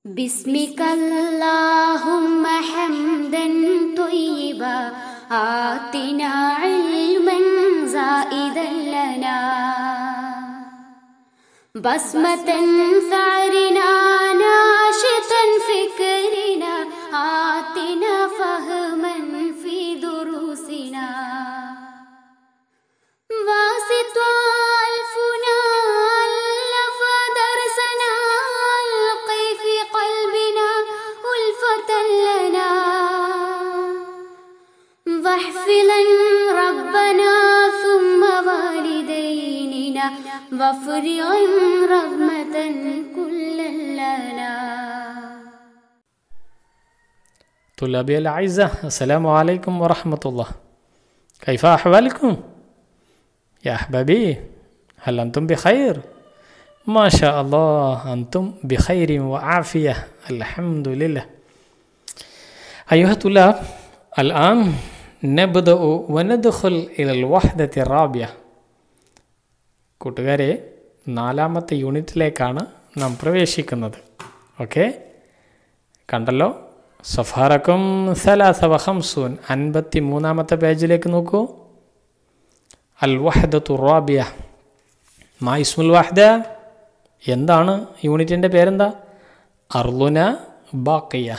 بسمك اللهم حمدا طيبا آتنا علما زائدا لنا بسمة ثأرنا ناشطا فكرنا آتنا فهما في دروسنا واسط ألفنا ألف درسنا ألقي في قلبنا ألفة لنا واحفظا ربنا ثم والديننا وافرغا رحمة كل لنا طلابي الأعزة السلام عليكم ورحمة الله كيف أحوالكم؟ يا أحبابي هل أنتم بخير؟ ما شاء الله أنتم بخير وعافية الحمد لله أيها الطلاب الآن نبدأ وندخل إلى الوحدة الرابعة കൂട്ടുകാരെ നാലാമത്തെ യൂണിറ്റിലേക്കാണ് നാം പ്രവേശിക്കുന്നത് ഓക്കെ കണ്ടല്ലോ സഫാറക്കും സലാസ വഹംസൂൻ അൻപത്തി മൂന്നാമത്തെ പേജിലേക്ക് നോക്കൂ അൽ വഹദത്തു റാബിയ മാ ഇസ്മുൽ വഹദ എന്താണ് യൂണിറ്റിൻ്റെ പേരെന്താ അർലുന ബാക്കിയ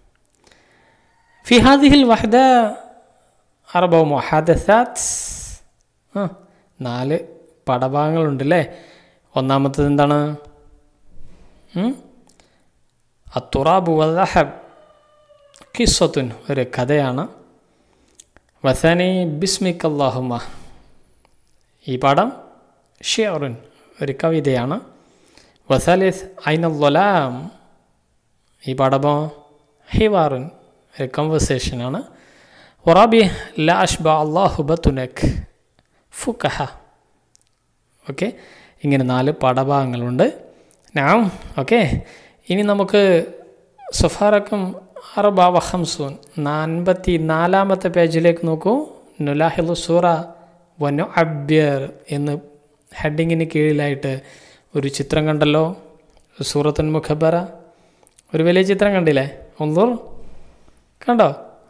ഫി ഹാദിഹിൽ വഹദ അറബ മൊഹാദസാത്ത് ആ നാല് പടഭാഗങ്ങളുണ്ടല്ലേ ഒന്നാമത്തത് എന്താണ് ഉം? അത്തുറാബു വദഹബ് കിസ്വത്തുൻ ഒരു കഥയാണ് വസാനി ബിസ്മിക് അള്ളാഹുമ ഈ പാഠം ഷിയറുൻ ഒരു കവിതയാണ് വസാലിസ് ഐനുല്ലാം ഈ പാഠമോ ഹിവാറുൻ ഒരു കൺവെർസേഷനാണ് ഒറാബി ലാ അഷ്ബ അള്ളാഹു ബത്തുനക് ഫുക്കഹ ഓക്കെ ഇങ്ങനെ നാല് പാഠഭാഗങ്ങളുണ്ട് ഞാൻ ഓക്കെ ഇനി നമുക്ക് സുഫാറക്കും അറബ വഹംസൂൻ അൻപത്തി നാലാമത്തെ പേജിലേക്ക് നോക്കൂ നുലാഹിലു സൂറ വനു അബ്യർ എന്ന് ഹെഡിങ്ങിന് കീഴിലായിട്ട് ഒരു ചിത്രം കണ്ടല്ലോ സൂറത്തുൻ മുഖബറ ഒരു വലിയ ചിത്രം കണ്ടില്ലേ ഒന്നൂർ കണ്ടോ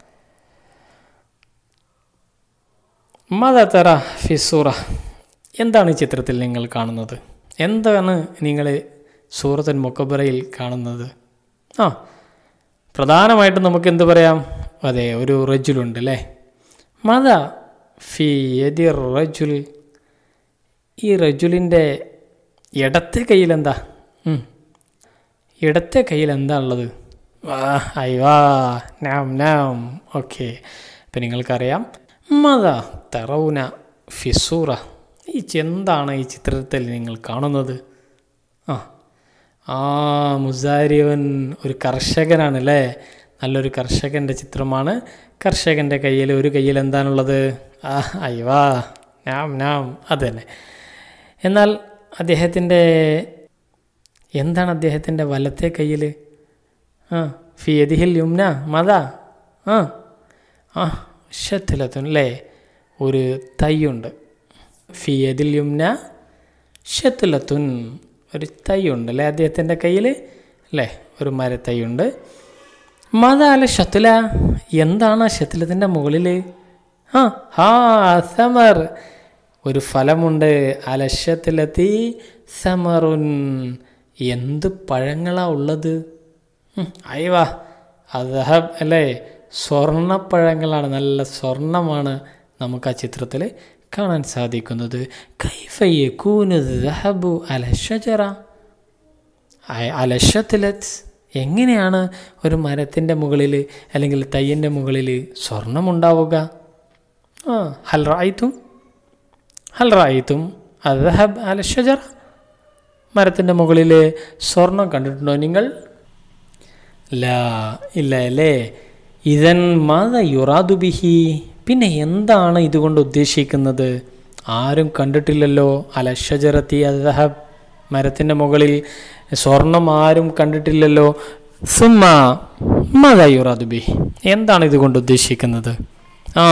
മതത്തറ ഫിസൂറ എന്താണ് ഈ ചിത്രത്തിൽ നിങ്ങൾ കാണുന്നത് എന്താണ് നിങ്ങൾ സൂറത്തുൻ മുക്കബറയിൽ കാണുന്നത് ആ പ്രധാനമായിട്ടും നമുക്ക് എന്ത് പറയാം അതെ ഒരു റജുലുണ്ട് അല്ലേ മത ഫി യദി റജുൽ ഈ റജുലിൻ്റെ ഇടത്തെ കയ്യിൽ എന്താ ഉം. ഇടത്തെ കയ്യിൽ എന്താ ഉള്ളത് വാ അയ്വാ നാം നാം ഓക്കെ അപ്പം നിങ്ങൾക്കറിയാം മത തെറൗന ഫിസൂറ ഈ ചി- എന്താണ് ഈ ചിത്രത്തിൽ നിങ്ങൾ കാണുന്നത് ആ ആ മുസാരിവൻ ഒരു കർഷകനാണ് അല്ലേ നല്ലൊരു കർഷകൻ്റെ ചിത്രമാണ് കർഷകൻ്റെ കയ്യിൽ ഒരു കയ്യിൽ എന്താണുള്ളത് ആ അയ്വാ നാം നാം അത് തന്നെ എന്നാൽ അദ്ദേഹത്തിൻ്റെ എന്താണ് അദ്ദേഹത്തിൻ്റെ വലത്തെ കയ്യിൽ ആ ഫിയദിഹിൽ യുംന മത ആ ആ ഷത്തിലത്തുൻ അല്ലേ ഒരു തൈയുണ്ട് ഫിയദിൽ യുംന ഷത്തിലത്തുൻ ഒരു തൈയുണ്ട് അല്ലേ അദ്ദേഹത്തിൻ്റെ കയ്യിൽ അല്ലേ ഒരു മരത്തൈയുണ്ട് മത അല്ല ഷത്തില എന്താണ് ഷത്തിലത്തിൻ്റെ മുകളിൽ ആ ഹാ സമർ ഒരു ഫലമുണ്ട് അലശത്തിലെത്തി സമറുൻ എന്ത് പഴങ്ങളാ ഉള്ളത് ഉം, അയവാ അദഹബ് അല്ലേ സ്വർണ്ണപ്പഴങ്ങളാണ് നല്ല സ്വർണ്ണമാണ് നമുക്ക് ആ ചിത്രത്തിൽ കാണാൻ സാധിക്കുന്നത് കൈഫയ്യ കൂന് ദഹബു അലഷജറ അലശത്തിലത്ത് എങ്ങനെയാണ് ഒരു മരത്തിൻ്റെ മുകളിൽ അല്ലെങ്കിൽ തയ്യൻ്റെ മുകളിൽ സ്വർണമുണ്ടാവുക ആ ഹൽ റായിത്തും ഹൽ റായിത്തും അദഹബ് അലഷജറ മരത്തിൻ്റെ മുകളിൽ സ്വർണം കണ്ടിട്ടുണ്ടോ നിങ്ങൾ ലാ ഇല്ല അല്ലേ ഇതൻ മാത യുറാദു ബിഹി പിന്നെ എന്താണ് ഇതുകൊണ്ട് ഉദ്ദേശിക്കുന്നത് ആരും കണ്ടിട്ടില്ലല്ലോ അലഷജറത്തി അദഹബ് മരത്തിൻ്റെ മുകളിൽ സ്വർണം ആരും കണ്ടിട്ടില്ലല്ലോ സുമ്മ മാത യുറാദു ബിഹി എന്താണ് ഇതുകൊണ്ട് ഉദ്ദേശിക്കുന്നത് ആ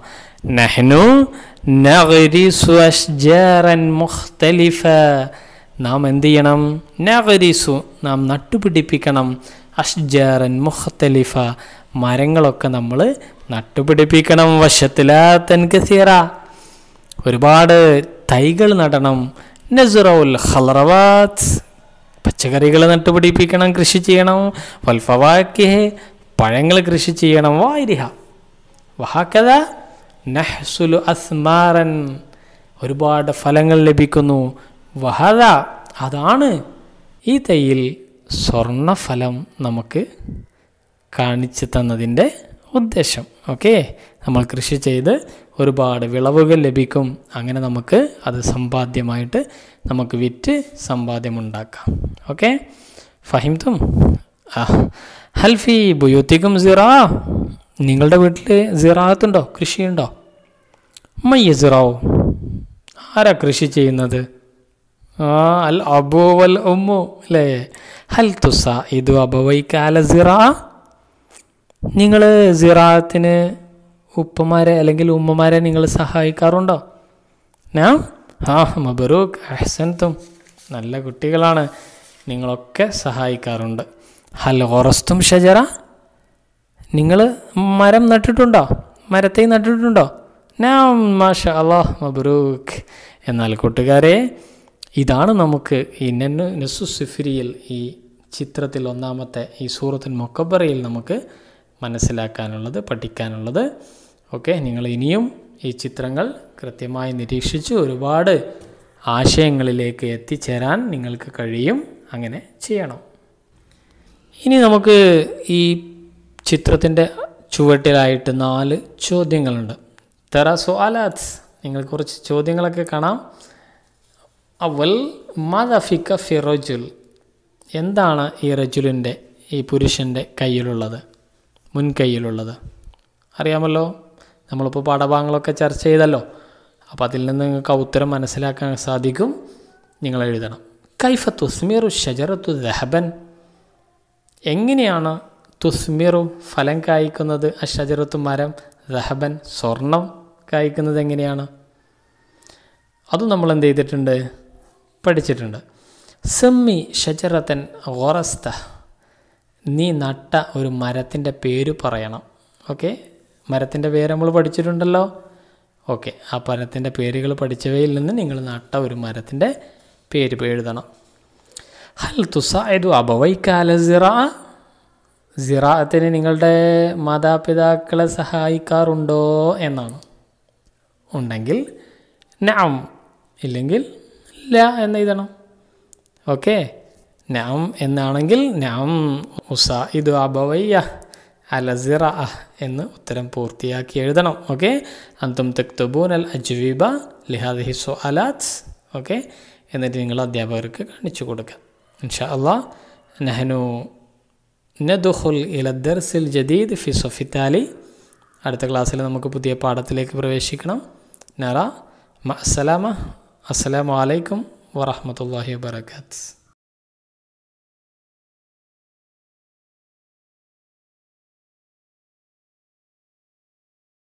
നഹ്നു നഗ്രിസു അഷ്ജാറൻ മുഖ്തലിഫ നാം എന്ത് ചെയ്യണം നഗരീസു നാം നട്ടുപിടിപ്പിക്കണം അഷ്ജാറൻ മുഖത്തലിഫ മരങ്ങളൊക്കെ നമ്മൾ നട്ടുപിടിപ്പിക്കണം വശത്തിലാത്തൻ കസീറ ഒരുപാട് തൈകൾ നടണം നസുറൗൽ ഹലറവാത്ത് പച്ചക്കറികൾ നട്ടുപിടിപ്പിക്കണം കൃഷി ചെയ്യണം വൽഫവാക്കിഹെ പഴങ്ങൾ കൃഷി ചെയ്യണം വായിരിഹ വഹാക്കഥ നഹ്സുലു അസ്മാറൻ ഒരുപാട് ഫലങ്ങൾ ലഭിക്കുന്നു വഹദ അതാണ് ഈ തൈയിൽ സ്വർണഫലം നമുക്ക് കാണിച്ചു തന്നതിൻ്റെ ഉദ്ദേശം ഓക്കെ നമ്മൾ കൃഷി ചെയ്ത് ഒരുപാട് വിളവുകൾ ലഭിക്കും അങ്ങനെ നമുക്ക് അത് സമ്പാദ്യമായിട്ട് നമുക്ക് വിറ്റ് സമ്പാദ്യമുണ്ടാക്കാം ഓക്കെ ഫഹിംതും ആ ഹൽഫി ബുയൂത്തിക്കും സിറാ നിങ്ങളുടെ വീട്ടിൽ സിറാത്തുണ്ടോ കൃഷിയുണ്ടോ മയ്യ സിറാവോ ആരാ കൃഷി ചെയ്യുന്നത് ആ അൽ അബു വൽ ഉമ്മു അല്ലേ ഹൽ തുസ ഇതു അബവൈക്കാല സിറാ നിങ്ങൾ സിറാത്തിന് ഉപ്പമാരെ അല്ലെങ്കിൽ ഉമ്മമാരെ നിങ്ങൾ സഹായിക്കാറുണ്ടോ ഞാൻ ആ മബറൂഖ് അഹ്സൻതും നല്ല കുട്ടികളാണ് നിങ്ങളൊക്കെ സഹായിക്കാറുണ്ട് ഹൽ ഓറസ്തും ഷജറ നിങ്ങൾ മരം നട്ടിട്ടുണ്ടോ മരത്തൈ നട്ടിട്ടുണ്ടോ ഞാൻ മാഷ അള്ളാഹ് മബറൂഖ് എന്നാൽ കൂട്ടുകാരെ ഇതാണ് നമുക്ക് ഈ നെന്നു നെസു സിഫിരിയിൽ ഈ ചിത്രത്തിൽ ഒന്നാമത്തെ ഈ സൂറത്തുൽ മൊക്കബറയിൽ നമുക്ക് മനസ്സിലാക്കാനുള്ളത് പഠിക്കാനുള്ളത് ഓക്കെ നിങ്ങൾ ഇനിയും ഈ ചിത്രങ്ങൾ കൃത്യമായി നിരീക്ഷിച്ച് ഒരുപാട് ആശയങ്ങളിലേക്ക് എത്തിച്ചേരാൻ നിങ്ങൾക്ക് കഴിയും അങ്ങനെ ചെയ്യണം ഇനി നമുക്ക് ഈ ചിത്രത്തിൻ്റെ ചുവട്ടിലായിട്ട് നാല് ചോദ്യങ്ങളുണ്ട് തെറ സുആലാത്ത് നിങ്ങൾ കുറച്ച് ചോദ്യങ്ങളൊക്കെ കാണാം അവൽ മദഫിക്ക ഫിറജുൽ എന്താണ് ഈ റജുലിൻ്റെ ഈ പുരുഷൻ്റെ കയ്യിലുള്ളത് മുൻകൈയിലുള്ളത് അറിയാമല്ലോ നമ്മളിപ്പോൾ പാഠഭാഗങ്ങളൊക്കെ ചർച്ച ചെയ്തല്ലോ അപ്പോൾ അതിൽ നിന്ന് നിങ്ങൾക്ക് ആ ഉത്തരം മനസ്സിലാക്കാൻ സാധിക്കും നിങ്ങൾ എഴുതണം കൈഫ തുസ്മീറു ഷജറത്തു ദഹബൻ എങ്ങനെയാണ് തുസ്മിറു ഫലം കായ്ക്കുന്നത് ആ ഷജറത്തു മരം ദഹബൻ സ്വർണം കായ്ക്കുന്നത് എങ്ങനെയാണ് അതും നമ്മൾ എന്ത് ചെയ്തിട്ടുണ്ട് പഠിച്ചിട്ടുണ്ട് സെമ്മി ഷജറത്തൻ ഓറസ്ത നീ നട്ട ഒരു മരത്തിൻ്റെ പേര് പറയണം ഓക്കെ മരത്തിൻ്റെ പേര് നമ്മൾ പഠിച്ചിട്ടുണ്ടല്ലോ ഓക്കെ ആ മരത്തിൻ്റെ പേരുകൾ പഠിച്ചവയിൽ നിന്ന് നിങ്ങൾ നട്ട ഒരു മരത്തിൻ്റെ പേര് എഴുതണം ഹൽ തുസായതു അബവൈക്കാല സിറ സിറാത്തിന് നിങ്ങളുടെ മാതാപിതാക്കളെ സഹായിക്കാറുണ്ടോ എന്നാണ് ഉണ്ടെങ്കിൽ നാം ഇല്ലെങ്കിൽ ല എന്ന് എഴുതണം ഓക്കെ നാം എന്നാണെങ്കിൽ നാം ഉസ ഇത് അബവയ്യ അലസിറ എന്ന് ഉത്തരം പൂർത്തിയാക്കി എഴുതണം ഓക്കെ അന്തും തെക്തബൂൻ അൽ അജ്വീബ ലിഹാദി സോ അലാത്ത് ഓക്കെ എന്നിട്ട് നിങ്ങൾ അധ്യാപകർക്ക് കാണിച്ചു കൊടുക്കുക ഇൻഷാ അള്ളാ നെഹനു നദുഹുൽ ഇലദ്ദർസിൽ ജദീദ് ഫി സൊഫിത്താലി അടുത്ത ക്ലാസ്സിൽ നമുക്ക് പുതിയ പാഠത്തിലേക്ക് പ്രവേശിക്കണം നറ മ അസ്സലാമ അസ്സലാമു അലൈക്കും വറഹമത്തല്ലാഹി വാബർക്കാത്ത്